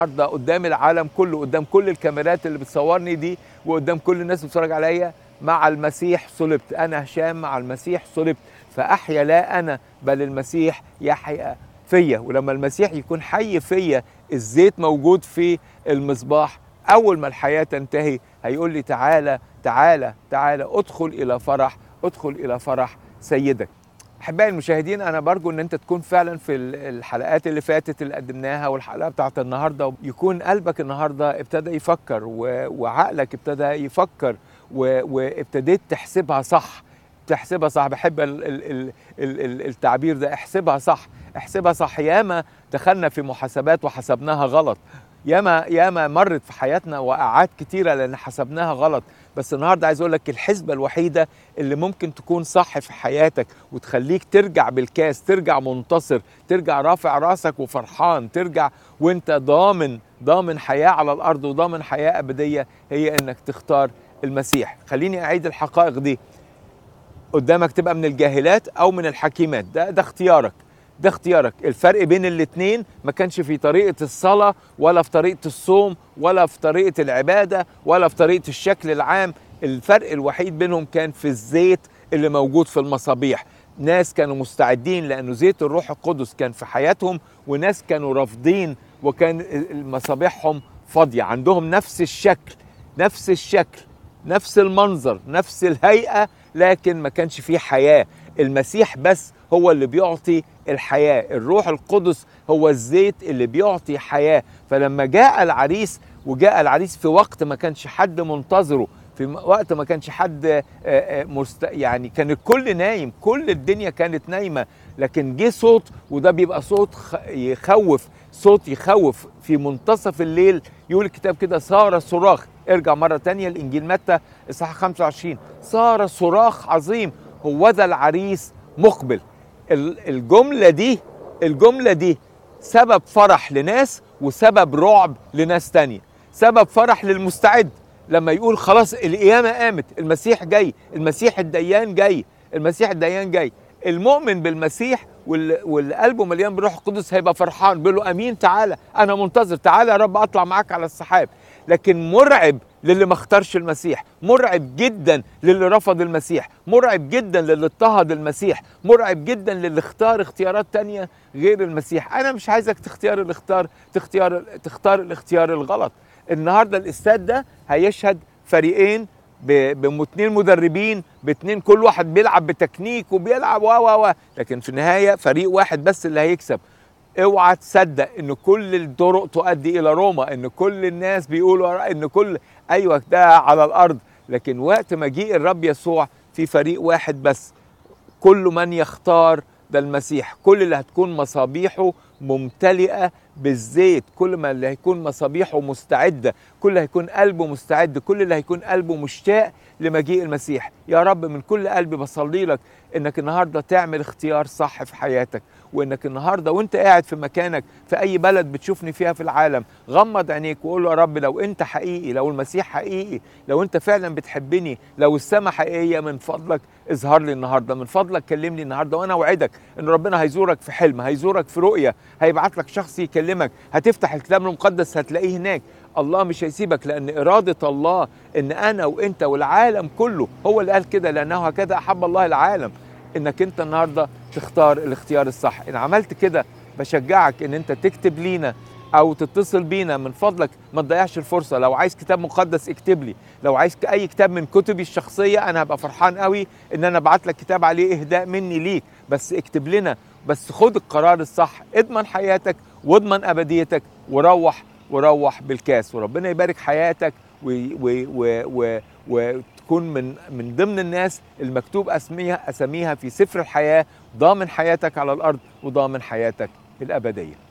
النهارده قدام العالم كله قدام كل الكاميرات اللي بتصورني دي وقدام كل الناس اللي بتتفرج عليا مع المسيح صلبت انا هشام مع المسيح صلبت فاحيا لا انا بل المسيح يحيا فيا ولما المسيح يكون حي فيا الزيت موجود في المصباح اول ما الحياه تنتهي هيقول لي تعالى تعالى تعالى ادخل الى فرح ادخل الى فرح سيدك احبائي المشاهدين انا برجو ان انت تكون فعلا في الحلقات اللي فاتت اللي قدمناها والحلقه بتاعت النهارده يكون قلبك النهارده ابتدى يفكر وعقلك ابتدى يفكر وابتديت تحسبها صح تحسبها صح بحب ال ال ال التعبير ده احسبها صح احسبها صح ياما دخلنا في محاسبات وحسبناها غلط ياما ياما مرت في حياتنا وقعات كتيرة لأن حسبناها غلط بس النهاردة عايز أقول لك الحسبة الوحيدة اللي ممكن تكون صح في حياتك وتخليك ترجع بالكاس ترجع منتصر ترجع رافع راسك وفرحان ترجع وانت ضامن ضامن حياة على الأرض وضامن حياة أبدية هي إنك تختار المسيح خليني أعيد الحقائق دي قدامك تبقى من الجاهلات أو من الحكيمات ده, ده اختيارك ده اختيارك الفرق بين الاتنين ما كانش في طريقة الصلاة ولا في طريقة الصوم ولا في طريقة العبادة ولا في طريقة الشكل العام الفرق الوحيد بينهم كان في الزيت اللي موجود في المصابيح ناس كانوا مستعدين لأنه زيت الروح القدس كان في حياتهم وناس كانوا رافضين وكان مصابيحهم فاضية عندهم نفس الشكل نفس الشكل نفس المنظر نفس الهيئة لكن ما كانش فيه حياة المسيح بس هو اللي بيعطي الحياة الروح القدس هو الزيت اللي بيعطي حياة فلما جاء العريس وجاء العريس في وقت ما كانش حد منتظره في وقت ما كانش حد مست... يعني كان الكل نايم كل الدنيا كانت نايمة لكن جه صوت وده بيبقى صوت يخوف صوت يخوف في منتصف الليل يقول الكتاب كده صار صراخ ارجع مرة تانية الإنجيل متى إصحاح 25 صار صراخ عظيم هو ذا العريس مقبل الجملة دي الجملة دي سبب فرح لناس وسبب رعب لناس تانية سبب فرح للمستعد لما يقول خلاص القيامة قامت المسيح جاي المسيح الديان جاي المسيح الديان جاي المؤمن بالمسيح واللي قلبه مليان بالروح القدس هيبقى فرحان بيقول له امين تعالى انا منتظر تعالى يا رب اطلع معاك على السحاب لكن مرعب للي ما اختارش المسيح مرعب جدا للي رفض المسيح مرعب جدا للي اضطهد المسيح مرعب جدا للي اختار اختيارات تانية غير المسيح انا مش عايزك تختار الاختيار تختار تختار الاختيار الغلط النهارده الاستاد ده هيشهد فريقين باثنين مدربين باثنين كل واحد بيلعب بتكنيك وبيلعب و و لكن في النهايه فريق واحد بس اللي هيكسب اوعى تصدق ان كل الطرق تؤدي الى روما ان كل الناس بيقولوا ان كل ايوه ده على الارض لكن وقت مجيء الرب يسوع في فريق واحد بس كل من يختار ده المسيح كل اللي هتكون مصابيحه ممتلئه بالزيت كل ما اللي هيكون مصابيحه مستعده كل اللي هيكون قلبه مستعد كل اللي هيكون قلبه مشتاق لمجيء المسيح يا رب من كل قلبي بصلي لك انك النهارده تعمل اختيار صح في حياتك وانك النهارده وانت قاعد في مكانك في اي بلد بتشوفني فيها في العالم غمض عينيك وقول له يا رب لو انت حقيقي لو المسيح حقيقي لو انت فعلا بتحبني لو السماء حقيقيه من فضلك اظهر لي النهارده من فضلك كلمني النهارده وانا اوعدك ان ربنا هيزورك في حلم هيزورك في رؤيه هيبعت لك شخص يكلمك هتفتح الكتاب المقدس هتلاقيه هناك الله مش هيسيبك لان اراده الله ان انا وانت والعالم كله هو اللي قال كده لانه هكذا احب الله العالم انك انت النهارده تختار الاختيار الصح ان عملت كده بشجعك ان انت تكتب لينا او تتصل بينا من فضلك ما تضيعش الفرصه لو عايز كتاب مقدس اكتب لي لو عايز اي كتاب من كتبي الشخصيه انا هبقى فرحان قوي ان انا ابعت لك كتاب عليه اهداء مني ليك بس اكتب لنا بس خد القرار الصح اضمن حياتك واضمن ابديتك وروح وروح بالكاس وربنا يبارك حياتك وتكون من من ضمن الناس المكتوب اسميها اساميها في سفر الحياه ضامن حياتك على الارض وضامن حياتك الابديه